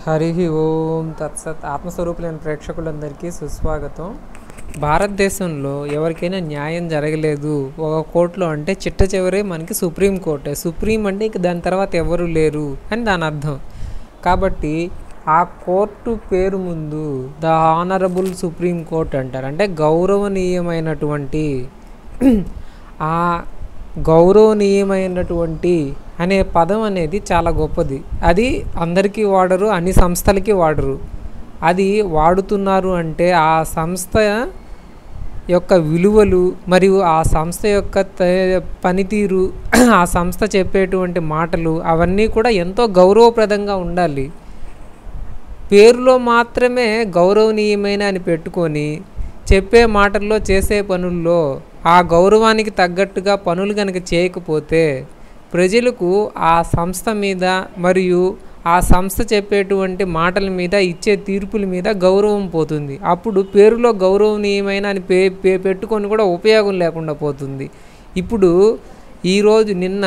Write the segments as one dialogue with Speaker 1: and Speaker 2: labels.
Speaker 1: హరి ఓం తత్సత్ ఆత్మస్వరూపులైన ప్రేక్షకులందరికీ సుస్వాగతం భారతదేశంలో ఎవరికైనా న్యాయం జరగలేదు ఒక కోర్టులో అంటే చిట్ట చివరి మనకి సుప్రీం కోర్టే సుప్రీం అంటే ఇక దాని తర్వాత ఎవరు లేరు అని దాని అర్థం కాబట్టి ఆ కోర్టు పేరు ముందు ద ఆనరబుల్ సుప్రీం కోర్ట్ అంటారు అంటే గౌరవనీయమైనటువంటి ఆ గౌరవనీయమైనటువంటి అనే పదం అనేది చాలా గొప్పది అది అందరికీ వాడరు అన్ని సంస్థలకి వాడరు అది వాడుతున్నారు అంటే ఆ సంస్థ యొక్క విలువలు మరియు ఆ సంస్థ యొక్క త- పనితీరు ఆ సంస్థ చెప్పేటువంటి మాటలు అవన్నీ కూడా ఎంతో గౌరవప్రదంగా ఉండాలి పేరులో మాత్రమే గౌరవనీయమైన అని పెట్టుకొని చెప్పే మాటల్లో చేసే పనుల్లో ఆ గౌరవానికి తగ్గట్టుగా పనులు కనుక చేయకపోతే ప్రజలకు ఆ సంస్థ మీద మరియు ఆ సంస్థ చెప్పేటువంటి మాటల మీద ఇచ్చే తీర్పుల మీద గౌరవం పోతుంది అప్పుడు పేరులో గౌరవనీయమైన అని పే పే పెట్టుకొని కూడా ఉపయోగం లేకుండా పోతుంది ఇప్పుడు ఈరోజు నిన్న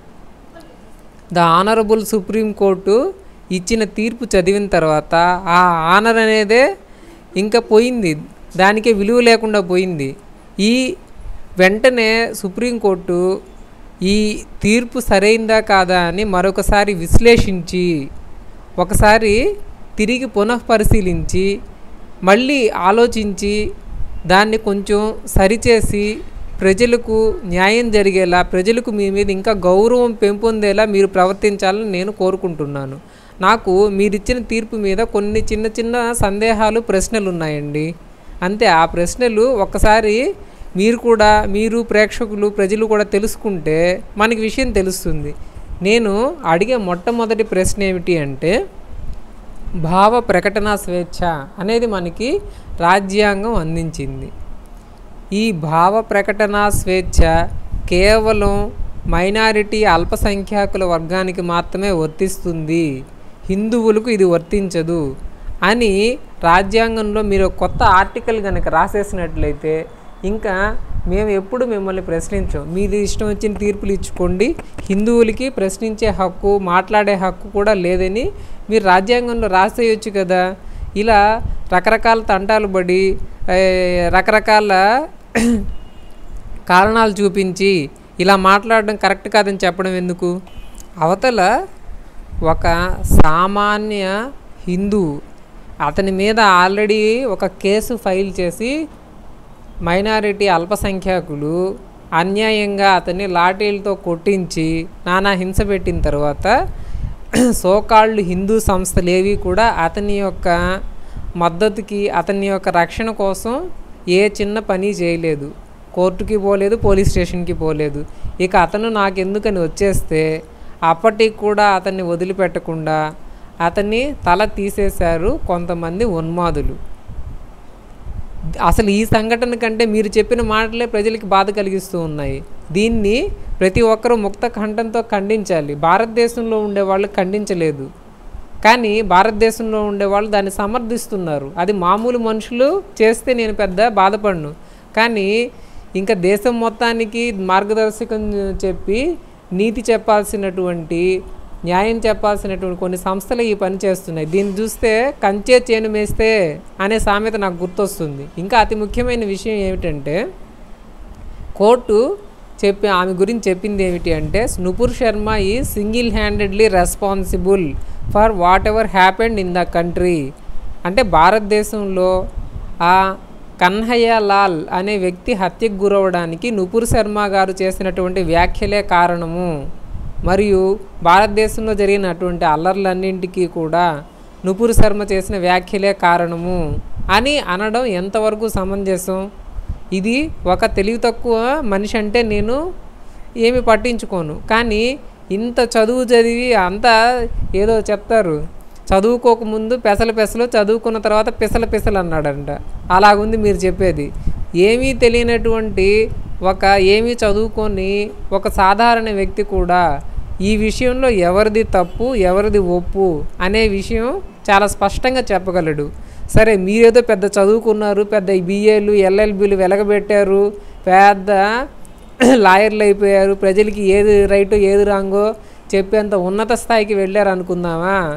Speaker 1: ద ఆనరబుల్ సుప్రీం కోర్టు ఇచ్చిన తీర్పు చదివిన తర్వాత ఆ ఆనర్ అనేదే ఇంకా పోయింది దానికే విలువ లేకుండా పోయింది ఈ వెంటనే సుప్రీంకోర్టు ఈ తీర్పు సరైందా కాదా అని మరొకసారి విశ్లేషించి ఒకసారి తిరిగి పునఃపరిశీలించి మళ్ళీ ఆలోచించి దాన్ని కొంచెం సరిచేసి ప్రజలకు న్యాయం జరిగేలా ప్రజలకు మీ మీద ఇంకా గౌరవం పెంపొందేలా మీరు ప్రవర్తించాలని నేను కోరుకుంటున్నాను నాకు మీరిచ్చిన తీర్పు మీద కొన్ని చిన్న చిన్న సందేహాలు ప్రశ్నలు ఉన్నాయండి అంతే ఆ ప్రశ్నలు ఒక్కసారి మీరు కూడా మీరు ప్రేక్షకులు ప్రజలు కూడా తెలుసుకుంటే మనకి విషయం తెలుస్తుంది నేను అడిగే మొట్టమొదటి ప్రశ్న ఏమిటి అంటే భావ ప్రకటన స్వేచ్ఛ అనేది మనకి రాజ్యాంగం అందించింది ఈ భావ ప్రకటన స్వేచ్ఛ కేవలం మైనారిటీ అల్పసంఖ్యాకుల వర్గానికి మాత్రమే వర్తిస్తుంది హిందువులకు ఇది వర్తించదు అని రాజ్యాంగంలో మీరు ఒక కొత్త ఆర్టికల్ కనుక రాసేసినట్లయితే ఇంకా మేము ఎప్పుడు మిమ్మల్ని ప్రశ్నించం మీది ఇష్టం వచ్చిన తీర్పులు ఇచ్చుకోండి హిందువులకి ప్రశ్నించే హక్కు మాట్లాడే హక్కు కూడా లేదని మీరు రాజ్యాంగంలో రాసేయచ్చు కదా ఇలా రకరకాల తంటాలు పడి ఏ, రకరకాల కారణాలు చూపించి ఇలా మాట్లాడడం కరెక్ట్ కాదని చెప్పడం ఎందుకు అవతల ఒక సామాన్య హిందూ అతని మీద ఆల్రెడీ ఒక కేసు ఫైల్ చేసి మైనారిటీ అల్పసంఖ్యాకులు అన్యాయంగా అతన్ని లాఠీలతో కొట్టించి నానా హింస పెట్టిన తర్వాత సోకాళ్ళు హిందూ సంస్థలు ఏవి కూడా అతని యొక్క మద్దతుకి అతని యొక్క రక్షణ కోసం ఏ చిన్న పని చేయలేదు కోర్టుకి పోలేదు పోలీస్ స్టేషన్కి పోలేదు ఇక అతను నాకెందుకని వచ్చేస్తే అప్పటికి కూడా అతన్ని వదిలిపెట్టకుండా అతన్ని తల తీసేశారు కొంతమంది ఉన్మాదులు అసలు ఈ సంఘటన కంటే మీరు చెప్పిన మాటలే ప్రజలకి బాధ కలిగిస్తూ ఉన్నాయి దీన్ని ప్రతి ఒక్కరూ ముక్త కంఠంతో ఖండించాలి భారతదేశంలో ఉండే వాళ్ళు ఖండించలేదు కానీ భారతదేశంలో ఉండే వాళ్ళు దాన్ని సమర్థిస్తున్నారు అది మామూలు మనుషులు చేస్తే నేను పెద్ద బాధపడను కానీ ఇంకా దేశం మొత్తానికి మార్గదర్శకం చెప్పి నీతి చెప్పాల్సినటువంటి న్యాయం చెప్పాల్సినటువంటి కొన్ని సంస్థలు ఈ పని చేస్తున్నాయి దీన్ని చూస్తే కంచే చేను మేస్తే అనే సామెత నాకు గుర్తొస్తుంది ఇంకా అతి ముఖ్యమైన విషయం ఏమిటంటే కోర్టు చెప్పి ఆమె గురించి చెప్పింది ఏమిటి అంటే నుపుర్ శర్మ ఈ single handedly responsible for whatever happened in the country అంటే భారతదేశంలో ఆ కన్హయ్య లాల్ అనే వ్యక్తి హత్యకు గురవడానికి నుపుర్ శర్మ గారు చేసినటువంటి వ్యాఖ్యలే కారణము మరియు భారతదేశంలో జరిగినటువంటి అల్లర్లన్నింటికీ కూడా నుపుర్ శర్మ చేసిన వ్యాఖ్యలే కారణము అని అనడం ఎంతవరకు సమంజసం ఇది ఒక తెలివి తక్కువ మనిషి అంటే నేను ఏమి పట్టించుకోను కానీ ఇంత చదువు చదివి అంతా ఏదో చెప్తారు చదువుకోకముందు పెసలు పెసలు చదువుకున్న తర్వాత పిసల పిసలు అన్నాడంట అలాగుంది మీరు చెప్పేది ఏమీ తెలియనటువంటి ఒక ఏమీ చదువుకొని ఒక సాధారణ వ్యక్తి కూడా ఈ విషయంలో ఎవరిది తప్పు ఎవరిది ఒప్పు అనే విషయం చాలా స్పష్టంగా చెప్పగలడు సరే మీరేదో పెద్ద చదువుకున్నారు పెద్ద బీఏలు ఎల్ఎల్బీలు వెలగబెట్టారు పెద్ద లాయర్లు అయిపోయారు ప్రజలకి ఏది రైటో ఏది రాంగో చెప్పేంత ఉన్నత స్థాయికి వెళ్ళారు అనుకుందామా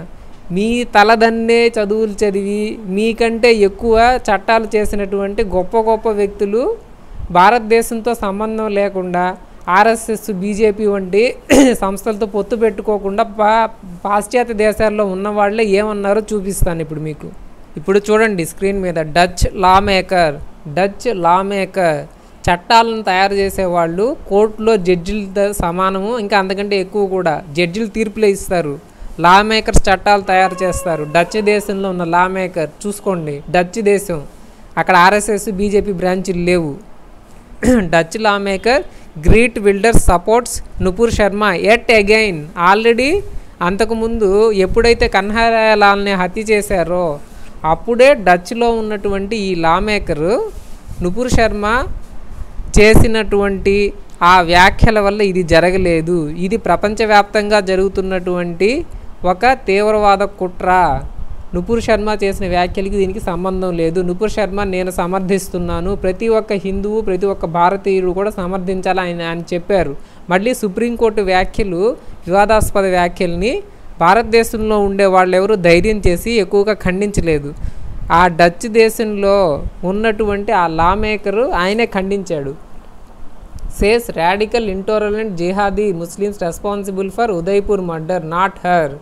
Speaker 1: మీ తలదన్నే చదువులు చదివి మీకంటే ఎక్కువ చట్టాలు చేసినటువంటి గొప్ప గొప్ప వ్యక్తులు భారతదేశంతో సంబంధం లేకుండా ఆర్ఎస్ఎస్ బీజేపీ వంటి సంస్థలతో పొత్తు పెట్టుకోకుండా పా పాశ్చాత్య దేశాల్లో ఉన్న వాళ్ళే ఏమన్నారో చూపిస్తాను ఇప్పుడు మీకు ఇప్పుడు చూడండి స్క్రీన్ మీద Dutch lawmaker Dutch lawmaker చట్టాలను తయారు చేసేవాళ్ళు కోర్టులో జడ్జిలతో సమానము ఇంకా అంతకంటే ఎక్కువ కూడా జడ్జిలు తీర్పులే ఇస్తారు లా మేకర్స్ చట్టాలు తయారు చేస్తారు డచ్ దేశంలో ఉన్న లా మేకర్ చూసుకోండి డచ్ దేశం అక్కడ ఆర్ఎస్ఎస్ బీజేపీ బ్రాంచీలు లేవు Dutch lawmaker Geert Wilder supports Nupur Sharma yet again already అంతకుముందు ఎప్పుడైతే కన్హాలాల్ని హత్య చేశారో అప్పుడే డచ్లో ఉన్నటువంటి ఈ లా మేకరు నుపూర్ శర్మ చేసినటువంటి ఆ వ్యాఖ్యల వల్ల ఇది జరగలేదు ఇది ప్రపంచవ్యాప్తంగా జరుగుతున్నటువంటి ఒక తీవ్రవాద కుట్ర నుపూర్ శర్మ చేసిన వ్యాఖ్యలకి దీనికి సంబంధం లేదు నుపూర్ శర్మ నేను సమర్థిస్తున్నాను ప్రతి ఒక్క హిందువు ప్రతి ఒక్క భారతీయుడు కూడా సమర్థించాలి ఆయన ఆయన చెప్పారు మళ్ళీ సుప్రీంకోర్టు వ్యాఖ్యలు వివాదాస్పద వ్యాఖ్యల్ని భారతదేశంలో ఉండే వాళ్ళు ఎవరు ధైర్యం చేసి ఎక్కువగా ఖండించలేదు ఆ డచ్ దేశంలో ఉన్నటువంటి ఆ లా మేకరు ఆయనే ఖండించాడు says radical intolerant jihadi Muslims responsible for Udaipur murder not her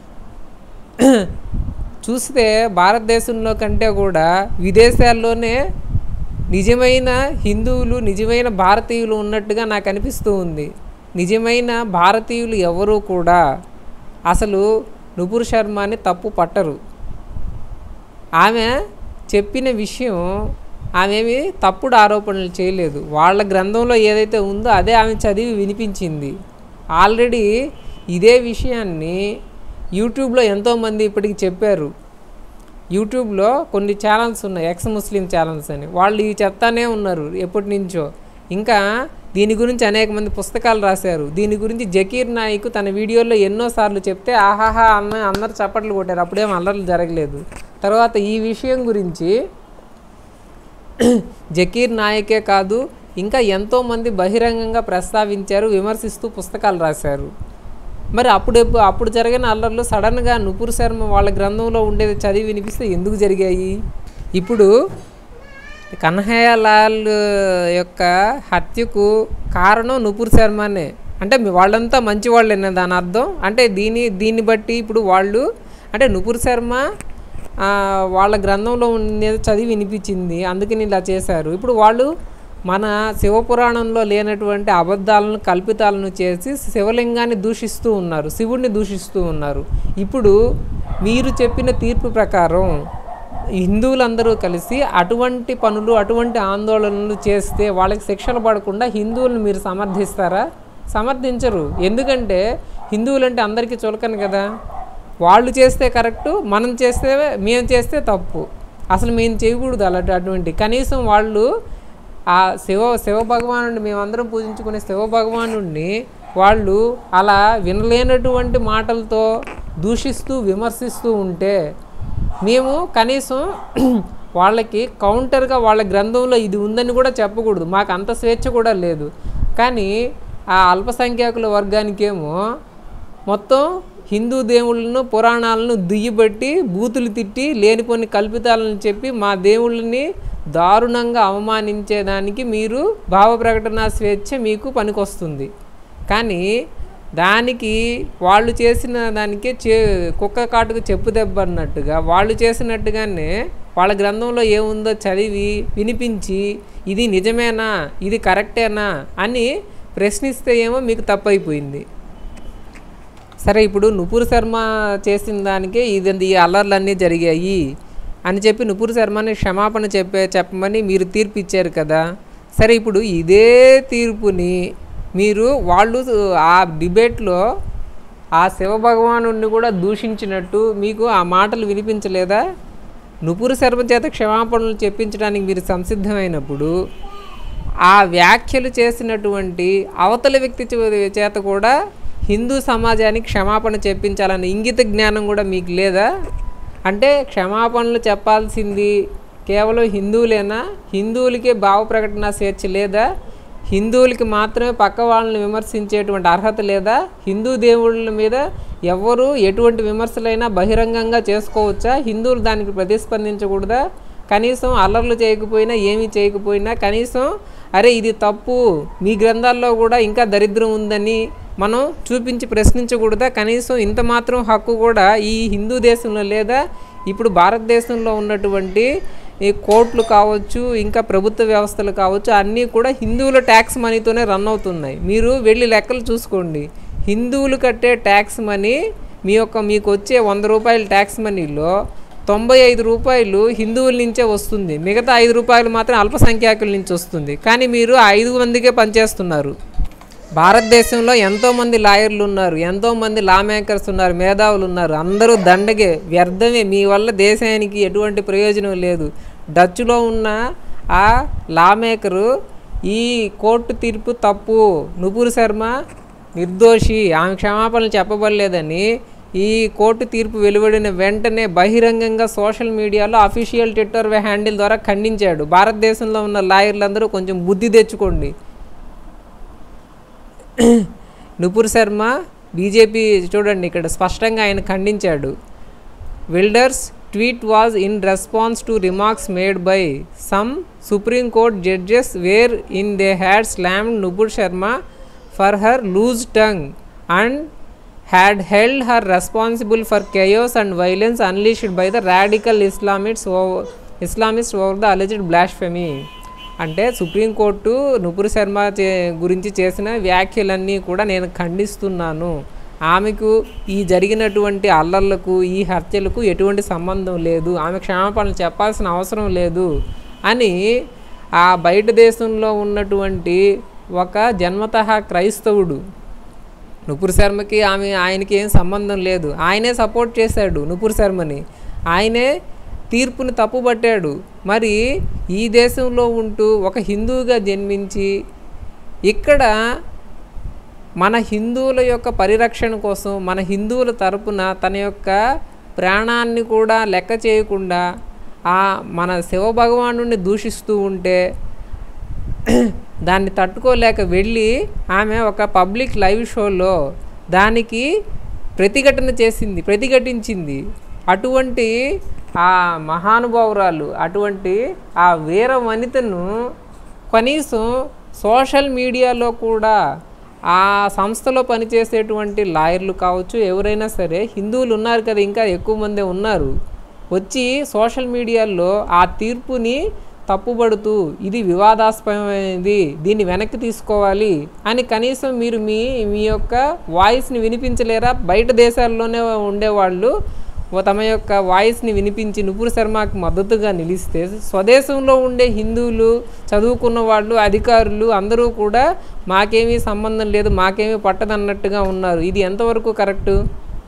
Speaker 1: చూస్తే భారతదేశంలో కంటే కూడా విదేశాల్లోనే నిజమైన హిందువులు నిజమైన భారతీయులు ఉన్నట్టుగా నాకు అనిపిస్తూ ఉంది నిజమైన భారతీయులు ఎవరూ కూడా అసలు నుపూర్ శర్మని తప్పు పట్టరు ఆమె చెప్పిన విషయం ఆమెమి తప్పుడు ఆరోపణలు చేయలేదు వాళ్ళ గ్రంథంలో ఏదైతే ఉందో అదే ఆమె చదివి వినిపించింది ఆల్రెడీ ఇదే విషయాన్ని యూట్యూబ్లో ఎంతోమంది ఇప్పటికి చెప్పారు యూట్యూబ్లో కొన్ని ఛానల్స్ ఉన్నాయి ఎక్స్ ముస్లిం ఛానల్స్ అని వాళ్ళు ఇవి చెప్తానే ఉన్నారు ఎప్పటి నుంచో ఇంకా దీని గురించి అనేక మంది పుస్తకాలు రాశారు దీని గురించి జకీర్ నాయక్ తన వీడియోలో ఎన్నోసార్లు చెప్తే ఆహాహా అన్న అందరు చప్పట్లు కొట్టారు అప్పుడేం అల్లర్లు జరగలేదు తర్వాత ఈ విషయం గురించి జకీర్ నాయకే కాదు ఇంకా ఎంతోమంది బహిరంగంగా ప్రస్తావించారు విమర్శిస్తూ పుస్తకాలు రాశారు మరి అప్పుడు ఎప్పు- అప్పుడు జరిగిన అల్లర్లు సడన్గా నుపూర్ శర్మ వాళ్ళ గ్రంథంలో ఉండేది చదివి వినిపిస్తే ఎందుకు జరిగాయి ఇప్పుడు కన్హయ్యలాల్ యొక్క హత్యకు కారణం నుపూర్ శర్మనే అంటే మీ వాళ్ళంతా మంచి వాళ్ళేనా దాని అర్థం అంటే దీని దీన్ని బట్టి ఇప్పుడు వాళ్ళు అంటే నుపూర్ శర్మ ఆ, వాళ్ళ గ్రంథంలో ఉండేది చదివి వినిపించింది అందుకని ఇలా చేశారు ఇప్పుడు వాళ్ళు మన శివపురాణంలో లేనటువంటి అబద్ధాలను కల్పితాలను చేసి శివలింగాన్ని దూషిస్తూ ఉన్నారు శివుణ్ణి దూషిస్తూ ఉన్నారు ఇప్పుడు మీరు చెప్పిన తీర్పు ప్రకారం హిందువులందరూ కలిసి అటువంటి పనులు అటువంటి ఆందోళనలు చేస్తే వాళ్ళకి శిక్షలు పడకుండా హిందువులను మీరు సమర్థిస్తారా సమర్థించరు ఎందుకంటే హిందువులంటే అందరికీ చులకను కదా వాళ్ళు చేస్తే కరెక్టు మనం చేస్తే మేము చేస్తే తప్పు అసలు మేము చేయకూడదు అలాంటి అటువంటి కనీసం వాళ్ళు ఆ శివ శివ భగవానుడిని మేమందరం పూజించుకునే శివ భగవానుడిని వాళ్ళు అలా వినలేనటువంటి మాటలతో దూషిస్తూ విమర్శిస్తూ ఉంటే మేము కనీసం వాళ్ళకి కౌంటర్గా వాళ్ళ గ్రంథంలో ఇది ఉందని కూడా చెప్పకూడదు మాకు అంత స్వేచ్ఛ కూడా లేదు కానీ ఆ అల్పసంఖ్యాకుల వర్గానికేమో మొత్తం హిందూ దేవుళ్ళను పురాణాలను దుయ్యబట్టి బూతులు తిట్టి లేనిపోని కల్పితాలను చెప్పి మా దేవుళ్ళని దారుణంగా అవమానించేదానికి మీరు భావ ప్రకటన స్వేచ్ఛ మీకు పనికొస్తుంది కానీ దానికి వాళ్ళు చేసిన దానికే చే కుక్క కాటుకు చెప్పు దెబ్బ అన్నట్టుగా వాళ్ళు చేసినట్టుగానే వాళ్ళ గ్రంథంలో ఏముందో చదివి వినిపించి ఇది నిజమేనా ఇది కరెక్టేనా అని ప్రశ్నిస్తే ఏమో మీకు తప్పైపోయింది సరే ఇప్పుడు నుపూర్ శర్మ చేసిన దానికే ఇది ఈ అల్లర్లన్నీ జరిగాయి అని చెప్పి నుపూర్ శర్మని క్షమాపణ చెప్పే చెప్పమని మీరు తీర్పు ఇచ్చారు కదా సరే ఇప్పుడు ఇదే తీర్పుని మీరు వాళ్ళు ఆ డిబేట్లో ఆ శివభగవాను కూడా దూషించినట్టు మీకు ఆ మాటలు వినిపించలేదా నుపూర్ శర్మ చేత క్షమాపణలు చెప్పించడానికి మీరు సంసిద్ధమైనప్పుడు ఆ వ్యాఖ్యలు చేసినటువంటి అవతల వ్యక్తి చే- చేత కూడా హిందూ సమాజానికి క్షమాపణ చెప్పించాలనే ఇంగిత జ్ఞానం కూడా మీకు లేదా అంటే క్షమాపణలు చెప్పాల్సింది కేవలం హిందువులేనా హిందువులకే భావ ప్రకటన స్వేచ్ఛ లేదా హిందువులకి మాత్రమే పక్క వాళ్ళని విమర్శించేటువంటి అర్హత లేదా హిందూ దేవుళ్ళ మీద ఎవరు ఎటువంటి విమర్శలైనా బహిరంగంగా చేసుకోవచ్చా హిందువులు దానికి ప్రతిస్పందించకూడదా కనీసం అల్లర్లు చేయకపోయినా ఏమీ చేయకపోయినా కనీసం అరే ఇది తప్పు మీ గ్రంథాల్లో కూడా ఇంకా దరిద్రం ఉందని మనం చూపించి ప్రశ్నించకూడదా కనీసం ఇంత మాత్రం హక్కు కూడా ఈ హిందూ దేశంలో లేదా ఇప్పుడు భారతదేశంలో ఉన్నటువంటి ఈ కోర్టులు కావచ్చు ఇంకా ప్రభుత్వ వ్యవస్థలు కావచ్చు అన్నీ కూడా హిందువుల ట్యాక్స్ మనీతోనే రన్ అవుతున్నాయి మీరు వెళ్ళి లెక్కలు చూసుకోండి హిందువులు కట్టే ట్యాక్స్ మనీ మీ యొక్క మీకు వచ్చే వంద రూపాయల ట్యాక్స్ మనీలో తొంభై ఐదు రూపాయలు హిందువుల నుంచే వస్తుంది మిగతా ఐదు రూపాయలు మాత్రం అల్పసంఖ్యాకుల నుంచి వస్తుంది కానీ మీరు ఆ ఐదు మందికే పనిచేస్తున్నారు భారతదేశంలో ఎంతోమంది లాయర్లు ఉన్నారు ఎంతోమంది లా మేకర్స్ ఉన్నారు మేధావులు ఉన్నారు అందరూ దండగే వ్యర్థమే మీ వల్ల దేశానికి ఎటువంటి ప్రయోజనం లేదు డచ్లో ఉన్న ఆ లా మేకరు ఈ కోర్టు తీర్పు తప్పు నుపూర్ శర్మ నిర్దోషి ఆమె క్షమాపణలు చెప్పబడలేదని ఈ కోర్టు తీర్పు వెలువడిన వెంటనే బహిరంగంగా సోషల్ మీడియాలో అఫీషియల్ ట్విట్టర్ హ్యాండిల్ ద్వారా ఖండించాడు భారతదేశంలో ఉన్న లాయర్లందరూ కొంచెం బుద్ధి తెచ్చుకోండి నుపూర్ శర్మ బీజేపీ చూడండి ఇక్కడ స్పష్టంగా ఆయన ఖండించాడు Wilders tweet was in response to remarks made by some supreme court judges wherein they had slammed Nupur Sharma for her loose tongue and had held her responsible for chaos and violence unleashed by the radical Islamists over, Islamists over the alleged blasphemy. అంటే supreme court Nupur Sharma చే గురించి చేసిన వ్యాఖ్యలన్నీ కూడా నేను ఖండిస్తున్నాను ఆమెకు ఈ జరిగినటువంటి అల్లర్లకు ఈ హత్యలకు ఎటువంటి సంబంధం లేదు ఆమె క్షమాపణలు చెప్పాల్సిన అవసరం లేదు అని ఆ బయట దేశంలో ఉన్నటువంటి ఒక జన్మతః క్రైస్తవుడు నుపూర్ శర్మకి ఆమె ఆయనకి ఏం సంబంధం లేదు ఆయనే సపోర్ట్ చేశాడు నుపూర్ శర్మని ఆయనే తీర్పుని తప్పుపట్టాడు మరి ఈ దేశంలో ఉంటూ ఒక హిందువుగా జన్మించి ఇక్కడ మన హిందువుల యొక్క పరిరక్షణ కోసం మన హిందువుల తరపున తన యొక్క ప్రాణాన్ని కూడా లెక్క చేయకుండా ఆ మన శివభగవాను దూషిస్తూ ఉంటే దాన్ని తట్టుకోలేక వెళ్ళి ఆమె ఒక పబ్లిక్ లైవ్ షోలో దానికి ప్రతిఘటన చేసింది ప్రతిఘటించింది అటువంటి ఆ మహానుభావురాలు అటువంటి ఆ వీర వనితను కనీసం సోషల్ మీడియాలో కూడా ఆ సంస్థలో పనిచేసేటువంటి లాయర్లు కావచ్చు ఎవరైనా సరే హిందువులు ఉన్నారు కదా ఇంకా ఎక్కువ మంది ఉన్నారు వచ్చి సోషల్ మీడియాలో ఆ తీర్పుని తప్పుపడుతూ ఇది వివాదాస్పదమైనది దీన్ని వెనక్కి తీసుకోవాలి అని కనీసం మీరు మీ మీ యొక్క వాయిస్ని వినిపించలేరా బయట దేశాల్లోనే ఉండేవాళ్ళు ఓ తమ యొక్క వాయిస్ని వినిపించి నుపూర్ శర్మకి మద్దతుగా నిలిస్తే స్వదేశంలో ఉండే హిందువులు చదువుకున్న వాళ్ళు అధికారులు అందరూ కూడా మాకేమీ సంబంధం లేదు మాకేమీ పట్టదన్నట్టుగా ఉన్నారు ఇది ఎంతవరకు కరెక్టు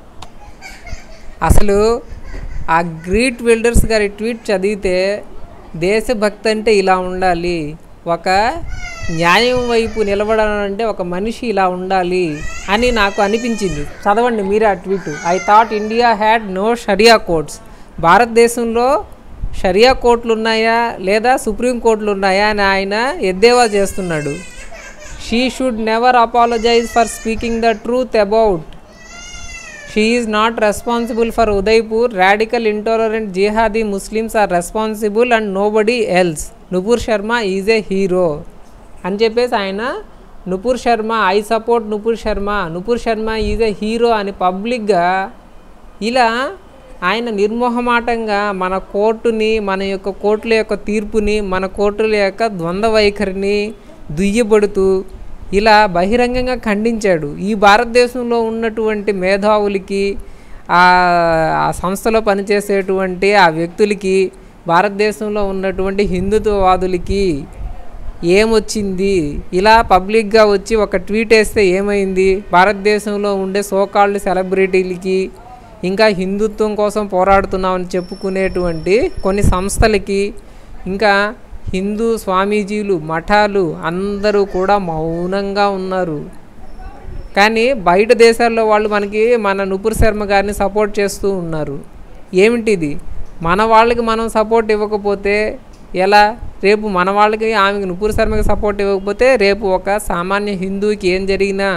Speaker 1: అసలు ఆ గ్రీట్ బిల్డర్స్ గారి ట్వీట్ చదివితే దేశభక్తి అంటే ఇలా ఉండాలి ఒక న్యాయం వైపు నిలబడాలంటే ఒక మనిషి ఇలా ఉండాలి అని నాకు అనిపించింది చదవండి మీరే ఆ tweet I thought India had no sharia courts భారతదేశంలో షరియా కోర్టులు ఉన్నాయా లేదా సుప్రీం కోర్టులు ఉన్నాయా అని ఆయన ఎద్దేవా చేస్తున్నాడు she should never apologise for speaking the truth about she is not responsible for Udaipur radical intolerant jihadi Muslims are responsible and nobody else Nupur Sharma is a hero అని చెప్పేసి ఆయన Nupur Sharma I support Nupur Sharma Nupur Sharma is a hero అని పబ్లిక్గా ఇలా ఆయన నిర్మోహమాటంగా మన కోర్టుని మన యొక్క కోర్టుల యొక్క తీర్పుని మన కోర్టుల యొక్క ద్వంద్వ వైఖరిని దుయ్యబడుతూ ఇలా బహిరంగంగా ఖండించాడు ఈ భారతదేశంలో ఉన్నటువంటి మేధావులకి ఆ ఆ సంస్థలో పనిచేసేటువంటి ఆ వ్యక్తులకి భారతదేశంలో ఉన్నటువంటి హిందుత్వవాదులకి ఏమొచ్చింది ఇలా పబ్లిక్గా వచ్చి ఒక ట్వీట్ వేస్తే ఏమైంది భారతదేశంలో ఉండే సోకాళ్ళు సెలబ్రిటీలకి ఇంకా హిందుత్వం కోసం పోరాడుతున్నామని చెప్పుకునేటువంటి కొన్ని సంస్థలకి ఇంకా హిందూ స్వామీజీలు మఠాలు అందరూ కూడా మౌనంగా ఉన్నారు కానీ బయట దేశాల్లో వాళ్ళు మనకి మన నుపుర్ శర్మ గారిని సపోర్ట్ చేస్తూ ఉన్నారు ఏమిటిది మన వాళ్ళకి మనం సపోర్ట్ ఇవ్వకపోతే ఎలా రేపు మన వాళ్ళకి ఆమెకి నుపూర్ శర్మకి సపోర్ట్ ఇవ్వకపోతే రేపు ఒక సామాన్య హిందువుకి ఏం జరిగినా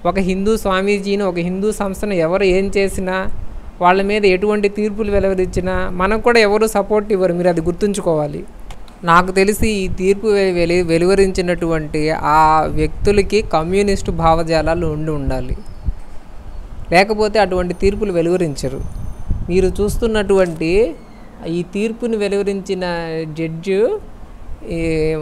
Speaker 1: ఒక హిందూ స్వామీజీని ఒక హిందూ సంస్థను ఎవరు ఏం చేసినా వాళ్ళ మీద ఎటువంటి తీర్పులు వెలువరించినా మనకు కూడా ఎవరు సపోర్ట్ ఇవ్వరు మీరు అది గుర్తుంచుకోవాలి నాకు తెలిసి ఈ తీర్పు వె- వెలి వెలువరించినటువంటి ఆ వ్యక్తులకి కమ్యూనిస్టు భావజాలాలు ఉండి ఉండాలి లేకపోతే అటువంటి తీర్పులు వెలువరించరు మీరు చూస్తున్నటువంటి ఈ తీర్పుని వెలువరించిన జడ్జు ఈ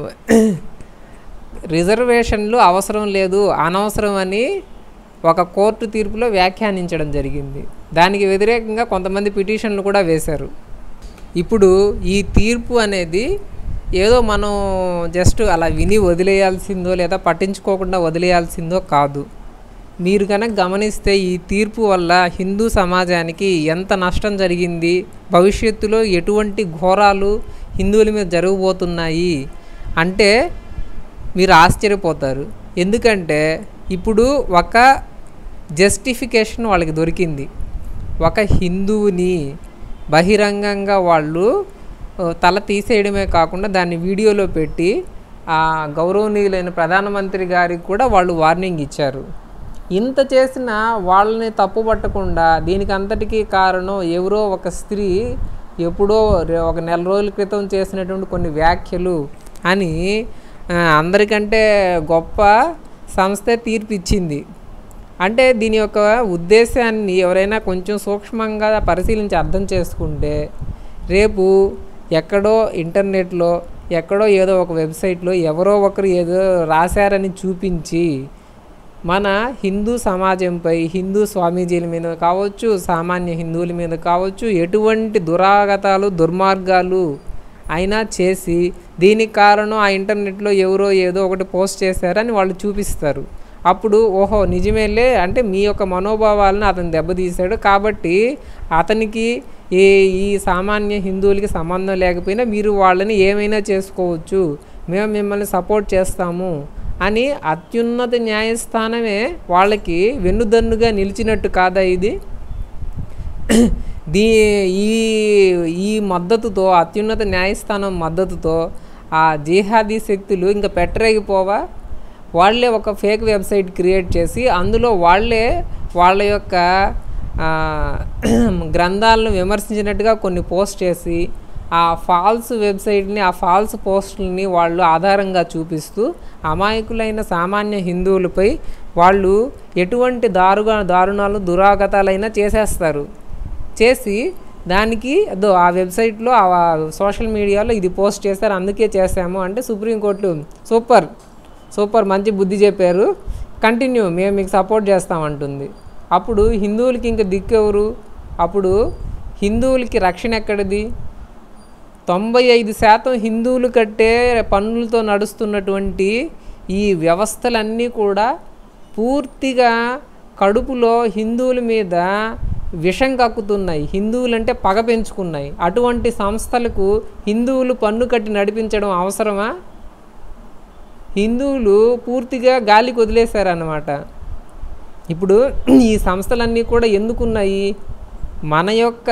Speaker 1: రిజర్వేషన్లు అవసరం లేదు అనవసరం అని ఒక కోర్టు తీర్పులో వ్యాఖ్యానించడం జరిగింది దానికి వ్యతిరేకంగా కొంతమంది పిటిషన్లు కూడా వేశారు ఇప్పుడు ఈ తీర్పు అనేది ఏదో మనం జస్ట్ అలా విని వదిలేయాల్సిందో లేదా పట్టించుకోకుండా వదిలేయాల్సిందో కాదు మీరు కనుక గమనిస్తే ఈ తీర్పు వల్ల హిందూ సమాజానికి ఎంత నష్టం జరిగింది భవిష్యత్తులో ఎటువంటి ఘోరాలు హిందువుల మీద జరగబోతున్నాయి అంటే మీరు ఆశ్చర్యపోతారు ఎందుకంటే ఇప్పుడు ఒక జస్టిఫికేషన్ వాళ్ళకి దొరికింది ఒక హిందువుని బహిరంగంగా వాళ్ళు ఆ, తల తీసేయడమే కాకుండా దాన్ని వీడియోలో పెట్టి ఆ గౌరవనీయులైన ప్రధానమంత్రి గారికి కూడా వాళ్ళు వార్నింగ్ ఇచ్చారు ఇంత చేసిన వాళ్ళని తప్పు పట్టకుండా దీనికి అంతటికీ కారణం ఎవరో ఒక స్త్రీ ఎప్పుడో రె- ఒక నెల రోజుల క్రితం చేసినటువంటి కొన్ని వ్యాఖ్యలు అని ఆ, అందరికంటే గొప్ప సంస్థ తీర్పు ఇచ్చింది అంటే దీని యొక్క ఉద్దేశాన్ని ఎవరైనా కొంచెం సూక్ష్మంగా పరిశీలించి అర్థం చేసుకుంటే రేపు ఎక్కడో ఇంటర్నెట్లో ఎక్కడో ఏదో ఒక వెబ్సైట్లో ఎవరో ఒకరు ఏదో రాశారని చూపించి మన హిందూ సమాజంపై హిందూ స్వామీజీల మీద కావచ్చు సామాన్య హిందువుల మీద కావచ్చు ఎటువంటి దురాగతాలు దుర్మార్గాలు అయినా చేసి దీనికి కారణం ఆ ఇంటర్నెట్లో ఎవరో ఏదో ఒకటి పోస్ట్ చేశారని వాళ్ళు చూపిస్తారు అప్పుడు ఓహో నిజమేలే అంటే మీ యొక్క మనోభావాలను అతను దెబ్బతీశాడు కాబట్టి అతనికి ఏ ఈ సామాన్య హిందువులకి సంబంధం లేకపోయినా మీరు వాళ్ళని ఏమైనా చేసుకోవచ్చు మేము మిమ్మల్ని సపోర్ట్ చేస్తాము అని అత్యున్నత న్యాయస్థానమే వాళ్ళకి వెన్నుదన్నుగా నిలిచినట్టు కాదా ఇది దీ ఈ ఈ మద్దతుతో అత్యున్నత న్యాయస్థానం మద్దతుతో ఆ జిహాదీ శక్తులు ఇంకా పెట్టరేగిపోవా వాళ్ళే ఒక ఫేక్ వెబ్సైట్ క్రియేట్ చేసి అందులో వాళ్ళే వాళ్ళ యొక్క ఆ, గ్రంథాలను విమర్శించినట్టుగా కొన్ని పోస్ట్ చేసి ఆ ఫాల్స్ వెబ్సైట్ని ఆ ఫాల్స్ పోస్టులని వాళ్ళు ఆధారంగా చూపిస్తూ అమాయకులైన సామాన్య హిందువులపై వాళ్ళు ఎటువంటి దారుగా దారుణాలు దురాగతాలైనా చేసేస్తారు చేసి దానికి అదో ఆ వెబ్సైట్లో ఆ సోషల్ మీడియాలో ఇది పోస్ట్ చేశారు అందుకే చేశాము అంటే సుప్రీంకోర్టు సూపర్ సూపర్ మంచి బుద్ధి చెప్పారు కంటిన్యూ మేము మీకు సపోర్ట్ చేస్తామంటుంది అప్పుడు హిందువులకి ఇంక దిక్కు ఎవరు అప్పుడు హిందువులకి రక్షణ ఎక్కడిది తొంభై ఐదు శాతం హిందువులు కట్టే పన్నులతో నడుస్తున్నటువంటి ఈ వ్యవస్థలన్నీ కూడా పూర్తిగా కడుపులో హిందువుల మీద విషం కక్కుతున్నాయి హిందువులంటే పగ పెంచుకున్నాయి అటువంటి సంస్థలకు హిందువులు పన్ను కట్టి నడిపించడం అవసరమా హిందువులు పూర్తిగా గాలికి వదిలేశారన్నమాట ఇప్పుడు ఈ సంస్థలన్నీ కూడా ఎందుకున్నాయి మన యొక్క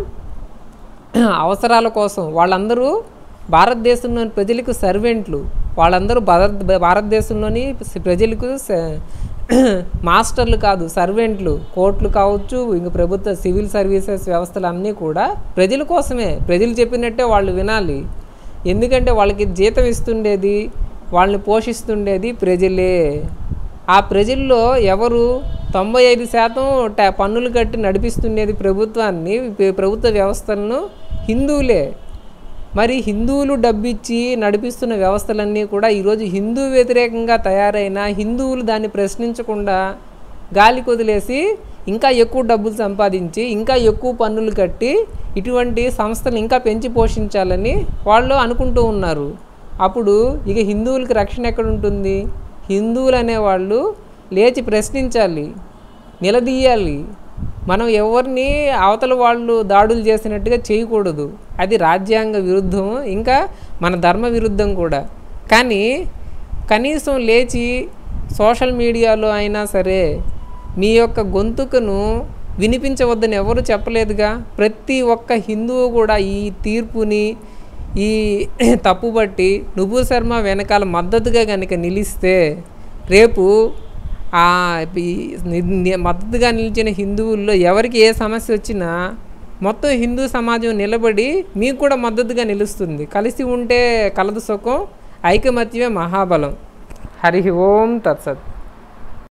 Speaker 1: అవసరాల కోసం వాళ్ళందరూ భారతదేశంలోని ప్రజలకు సర్వెంట్లు వాళ్ళందరూ భారత్ భారతదేశంలోని ప్రజలకు స- మాస్టర్లు కాదు సర్వెంట్లు కోర్టులు కావచ్చు ఇంక ప్రభుత్వ సివిల్ సర్వీసెస్ వ్యవస్థలు అన్నీ కూడా ప్రజల కోసమే ప్రజలు చెప్పినట్టే వాళ్ళు వినాలి ఎందుకంటే వాళ్ళకి జీతం ఇస్తుండేది వాళ్ళని పోషిస్తుండేది ప్రజలే ఆ ప్రజల్లో ఎవరు తొంభై ఐదు శాతం ట్యా పన్నులు కట్టి నడిపిస్తుండేది ప్రభుత్వాన్ని ప్ర- ప్రభుత్వ వ్యవస్థలను హిందువులే మరి హిందువులు డబ్బిచ్చి నడిపిస్తున్న వ్యవస్థలన్నీ కూడా ఈరోజు హిందూ వ్యతిరేకంగా తయారైన హిందువులు దాన్ని ప్రశ్నించకుండా గాలికి వదిలేసి ఇంకా ఎక్కువ డబ్బులు సంపాదించి ఇంకా ఎక్కువ పన్నులు కట్టి ఇటువంటి సంస్థలు ఇంకా పెంచి పోషించాలని వాళ్ళు అనుకుంటూ ఉన్నారు అప్పుడు ఇక హిందువులకి రక్షణ ఎక్కడ ఉంటుంది హిందువులు అనేవాళ్ళు లేచి ప్రశ్నించాలి నిలదీయాలి మనం ఎవరిని అవతల వాళ్ళు దాడులు చేసినట్టుగా చేయకూడదు అది రాజ్యాంగ విరుద్ధం ఇంకా మన ధర్మ విరుద్ధం కూడా కానీ కనీసం లేచి సోషల్ మీడియాలో అయినా సరే మీ యొక్క గొంతుకను వినిపించవద్దని ఎవరు చెప్పలేదుగా ప్రతి ఒక్క హిందువు కూడా ఈ తీర్పుని ఈ తప్పుబట్టి నుబు శర్మ వెనకాల మద్దతుగా కనుక నిలిస్తే రేపు ఆ ఈ ని- ని- మద్దతుగా నిలిచిన హిందువుల్లో ఎవరికి ఏ సమస్య వచ్చినా మొత్తం హిందూ సమాజం నిలబడి మీకు కూడా మద్దతుగా నిలుస్తుంది కలిసి ఉంటే కలదు సుఖం ఐకమత్యమే మహాబలం హరి ఓం తత్సత్